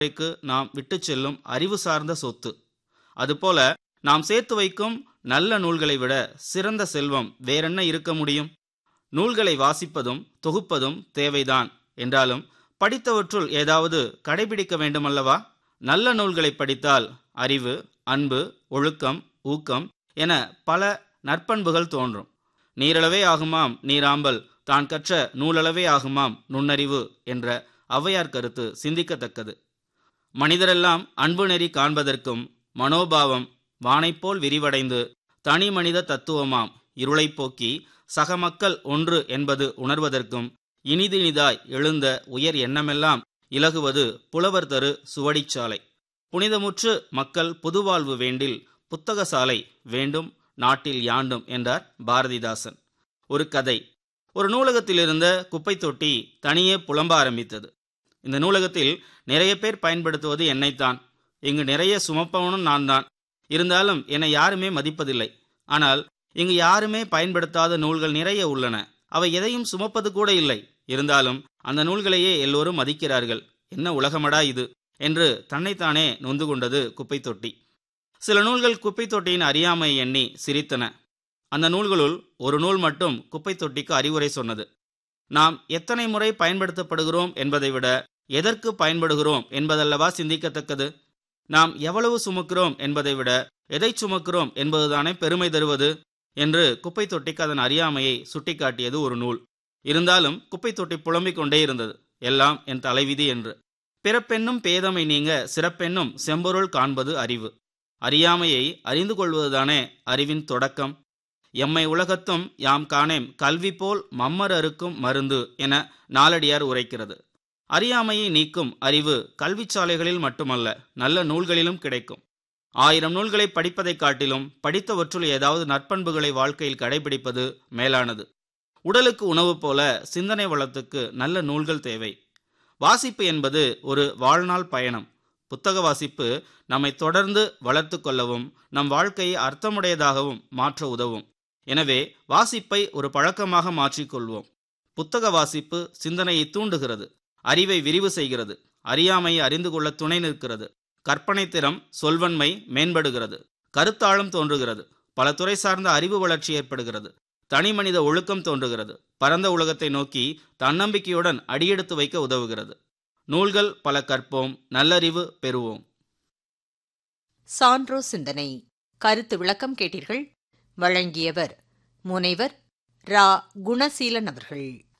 தலைமுறைக்கு நாம் விட்டுச் செல்லும் அறிவு சார்ந்த சொத்து அதுபோல நாம் சேர்த்து வைக்கும் நல்ல நூல்களை விட சிறந்த செல்வம் வேறென்ன இருக்க முடியும் நூல்களை வாசிப்பதும் தொகுப்பதும் தேவைதான் என்றாலும் படித்தவற்றுள் ஏதாவது கடைபிடிக்க வேண்டுமல்லவா நல்ல நூல்களை படித்தால் அறிவு அன்பு ஒழுக்கம் ஊக்கம் என பல நற்பண்புகள் தோன்றும் நீரளவே ஆகுமாம் நீராம்பல் தான் கற்ற நூலளவே ஆகுமாம் நுண்ணறிவு என்ற ஔவையார் கருத்து சிந்திக்கத்தக்கது மனிதரெல்லாம் அன்பு நெறி காண்பதற்கும் மனோபாவம் வானைப்போல் விரிவடைந்து தனி மனித தத்துவமாம் இருளைப் போக்கி சக மக்கள் ஒன்று என்பது உணர்வதற்கும் இனிதினிதாய் எழுந்த உயர் எண்ணமெல்லாம் இலகுவது புலவர் தரு சுவடிச்சாலை புனிதமுற்று மக்கள் புதுவாழ்வு வேண்டில் புத்தக சாலை வேண்டும் நாட்டில் யாண்டும் என்றார் பாரதிதாசன் ஒரு கதை ஒரு நூலகத்தில் இருந்த குப்பை தொட்டி தனியே புலம்ப ஆரம்பித்தது இந்த நூலகத்தில் நிறைய பேர் பயன்படுத்துவது என்னைத்தான் இங்கு நிறைய சுமப்பவனும் நான் தான் இருந்தாலும் என்னை யாருமே மதிப்பதில்லை ஆனால் இங்கு யாருமே பயன்படுத்தாத நூல்கள் நிறைய உள்ளன அவை எதையும் சுமப்பது கூட இல்லை இருந்தாலும் அந்த நூல்களையே எல்லோரும் மதிக்கிறார்கள் என்ன உலகமடா இது என்று தன்னைத்தானே நொந்து கொண்டது குப்பை தொட்டி சில நூல்கள் குப்பை தொட்டியின் அறியாமை எண்ணி சிரித்தன அந்த நூல்களுள் ஒரு நூல் மட்டும் குப்பை தொட்டிக்கு அறிவுரை சொன்னது நாம் எத்தனை முறை பயன்படுத்தப்படுகிறோம் என்பதை விட எதற்கு பயன்படுகிறோம் என்பதல்லவா சிந்திக்கத்தக்கது நாம் எவ்வளவு சுமக்கிறோம் என்பதை விட எதை சுமக்கிறோம் என்பதுதானே பெருமை தருவது என்று குப்பை தொட்டிக்கு அதன் அறியாமையை சுட்டிக்காட்டியது ஒரு நூல் இருந்தாலும் குப்பை தொட்டி புலம்பிக் கொண்டே இருந்தது எல்லாம் என் தலைவிதி என்று பிறப்பென்னும் பேதமை நீங்க சிறப்பென்னும் செம்பொருள் காண்பது அறிவு அறியாமையை அறிந்து கொள்வதுதானே அறிவின் தொடக்கம் எம்மை உலகத்தும் யாம் காணேம் கல்வி போல் மம்மர் அறுக்கும் மருந்து என நாலடியார் உரைக்கிறது அறியாமையை நீக்கும் அறிவு கல்விச்சாலைகளில் மட்டுமல்ல நல்ல நூல்களிலும் கிடைக்கும் ஆயிரம் நூல்களை படிப்பதைக் காட்டிலும் படித்தவற்றுள் ஏதாவது நற்பண்புகளை வாழ்க்கையில் கடைபிடிப்பது மேலானது உடலுக்கு உணவு போல சிந்தனை வளத்துக்கு நல்ல நூல்கள் தேவை வாசிப்பு என்பது ஒரு வாழ்நாள் பயணம் புத்தக வாசிப்பு நம்மை தொடர்ந்து வளர்த்து கொள்ளவும் நம் வாழ்க்கையை அர்த்தமுடையதாகவும் மாற்ற உதவும் எனவே வாசிப்பை ஒரு பழக்கமாக மாற்றிக்கொள்வோம் புத்தக வாசிப்பு சிந்தனையை தூண்டுகிறது அறிவை விரிவு செய்கிறது அறியாமையை அறிந்து கொள்ள துணை நிற்கிறது கற்பனை திறம் சொல்வன்மை மேம்படுகிறது கருத்தாழம் தோன்றுகிறது பல துறை சார்ந்த அறிவு வளர்ச்சி ஏற்படுகிறது தனி மனித ஒழுக்கம் தோன்றுகிறது பரந்த உலகத்தை நோக்கி தன்னம்பிக்கையுடன் அடியெடுத்து வைக்க உதவுகிறது நூல்கள் பல கற்போம் நல்லறிவு பெறுவோம் சான்றோ சிந்தனை கருத்து விளக்கம் கேட்டீர்கள் வழங்கியவர் முனைவர் ரா குணசீலன் அவர்கள்